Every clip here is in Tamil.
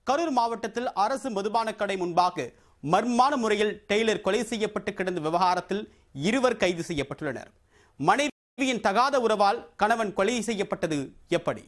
கரூர் மாவட்டத்தில் அரசு மதுபான கடை முன்பாக மர்மமான முறையில் டெய்லர் கொலை செய்யப்பட்டு கிடந்த விவகாரத்தில் இருவர் கைது செய்யப்பட்டுள்ளனர் மனைவியின் தகாத உறவால் கணவன் கொலை செய்யப்பட்டது எப்படி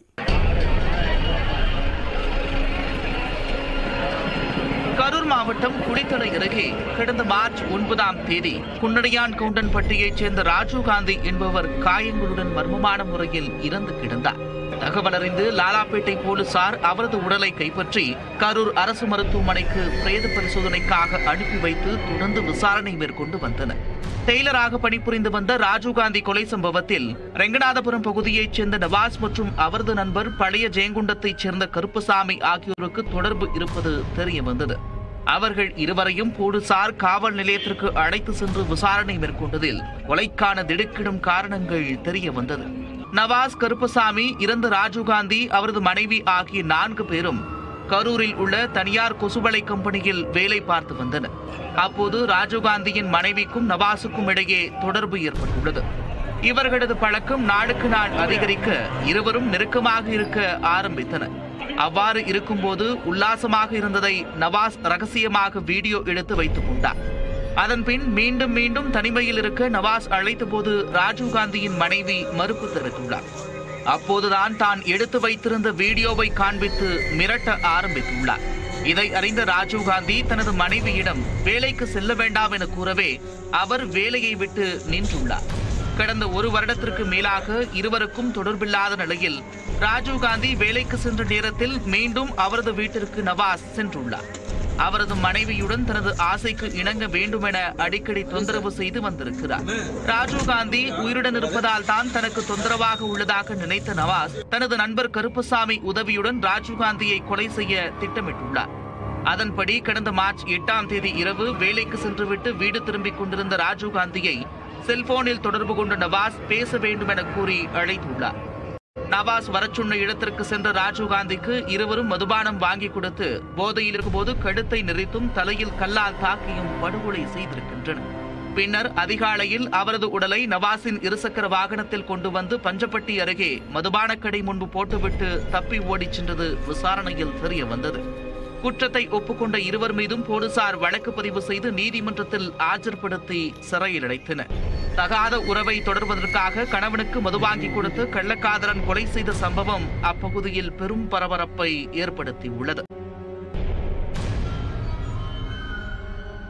கரூர் மாவட்டம் குடித்தலை அருகே கடந்த மார்ச் ஒன்பதாம் தேதி குன்னடியான் கவுண்டன்பட்டியைச் சேர்ந்த ராஜீவ்காந்தி என்பவர் காயங்களுடன் மர்மமான முறையில் இறந்து கிடந்தார் தகவல் அறிந்து லாலாப்பேட்டை போலீசார் அவரது உடலை கைப்பற்றி கரூர் அரசு மருத்துவமனைக்கு பிரேத பரிசோதனைக்காக அனுப்பி வைத்து தொடர்ந்து விசாரணை மேற்கொண்டு வந்தனர் டெய்லராக பணிபுரிந்து வந்த ராஜீவ்காந்தி கொலை சம்பவத்தில் ரெங்கநாதபுரம் பகுதியைச் சேர்ந்த நவாஸ் மற்றும் அவரது நண்பர் பழைய ஜெயங்குண்டத்தைச் சேர்ந்த கருப்புசாமி ஆகியோருக்கு தொடர்பு இருப்பது தெரிய வந்தது அவர்கள் இருவரையும் போலீசார் காவல் நிலையத்திற்கு அழைத்து சென்று விசாரணை மேற்கொண்டதில் கொலைக்கான திடுக்கிடும் காரணங்கள் தெரிய வந்தது நவாஸ் கருப்பசாமி இறந்த ராஜீவ்காந்தி அவரது மனைவி ஆகிய நான்கு பேரும் கரூரில் உள்ள தனியார் கொசுவலை கம்பெனியில் வேலை பார்த்து வந்தனர் அப்போது ராஜீவ்காந்தியின் மனைவிக்கும் நவாஸுக்கும் இடையே தொடர்பு ஏற்பட்டுள்ளது இவர்களது பழக்கம் நாளுக்கு நாள் அதிகரிக்க இருவரும் நெருக்கமாக இருக்க ஆரம்பித்தனர் அவ்வாறு இருக்கும்போது உல்லாசமாக இருந்ததை நவாஸ் ரகசியமாக வீடியோ எடுத்து வைத்துக் கொண்டார் அதன்பின் மீண்டும் மீண்டும் தனிமையில் இருக்க நவாஸ் அழைத்தபோது ராஜீவ்காந்தியின் மனைவி மறுப்பு தெரிவித்துள்ளார் அப்போதுதான் தான் எடுத்து வைத்திருந்த வீடியோவை காண்பித்து மிரட்ட ஆரம்பித்துள்ளார் இதை அறிந்த ராஜீவ்காந்தி தனது மனைவியிடம் வேலைக்கு செல்ல வேண்டாம் என கூறவே அவர் வேலையை விட்டு நின்றுள்ளார் கடந்த ஒரு வருடத்திற்கு மேலாக இருவருக்கும் தொடர்பில்லாத நிலையில் ராஜீவ்காந்தி வேலைக்கு சென்ற நேரத்தில் மீண்டும் அவரது வீட்டிற்கு நவாஸ் சென்றுள்ளார் அவரது மனைவியுடன் தனது ஆசைக்கு இணங்க வேண்டும் என அடிக்கடி தொந்தரவு செய்து வந்திருக்கிறார் ராஜீவ்காந்தி உயிருடன் இருப்பதால் தான் தனக்கு தொந்தரவாக உள்ளதாக நினைத்த நவாஸ் தனது நண்பர் கருப்பசாமி உதவியுடன் ராஜீவ்காந்தியை கொலை செய்ய திட்டமிட்டுள்ளார் அதன்படி கடந்த மார்ச் எட்டாம் தேதி இரவு வேலைக்கு சென்றுவிட்டு வீடு திரும்பிக் கொண்டிருந்த ராஜீவ்காந்தியை செல்போனில் தொடர்பு கொண்ட நவாஸ் பேச வேண்டும் என கூறி அழைத்துள்ளார் நவாஸ் வரச் சொன்ன இடத்திற்கு சென்ற ராஜீவ்காந்திக்கு இருவரும் மதுபானம் வாங்கி கொடுத்து போதையில் இருக்கும்போது கழுத்தை நெறித்தும் தலையில் கல்லால் தாக்கியும் படுகொலை செய்திருக்கின்றனர் பின்னர் அதிகாலையில் அவரது உடலை நவாஸின் இருசக்கர வாகனத்தில் கொண்டு வந்து பஞ்சப்பட்டி அருகே மதுபானக் கடை முன்பு போட்டுவிட்டு தப்பி ஓடிச் சென்றது விசாரணையில் தெரிய வந்தது குற்றத்தை ஒப்புக்கொண்ட இருவர் மீதும் போலீசார் வழக்கு பதிவு செய்து நீதிமன்றத்தில் ஆஜர்படுத்தி சிறையில் அடைத்தனர் தகாத உறவை தொடர்வதற்காக கணவனுக்கு மது வாங்கி கொடுத்து கள்ளக்காதலன் கொலை செய்த சம்பவம் அப்பகுதியில் பெரும் பரபரப்பை ஏற்படுத்தியுள்ளது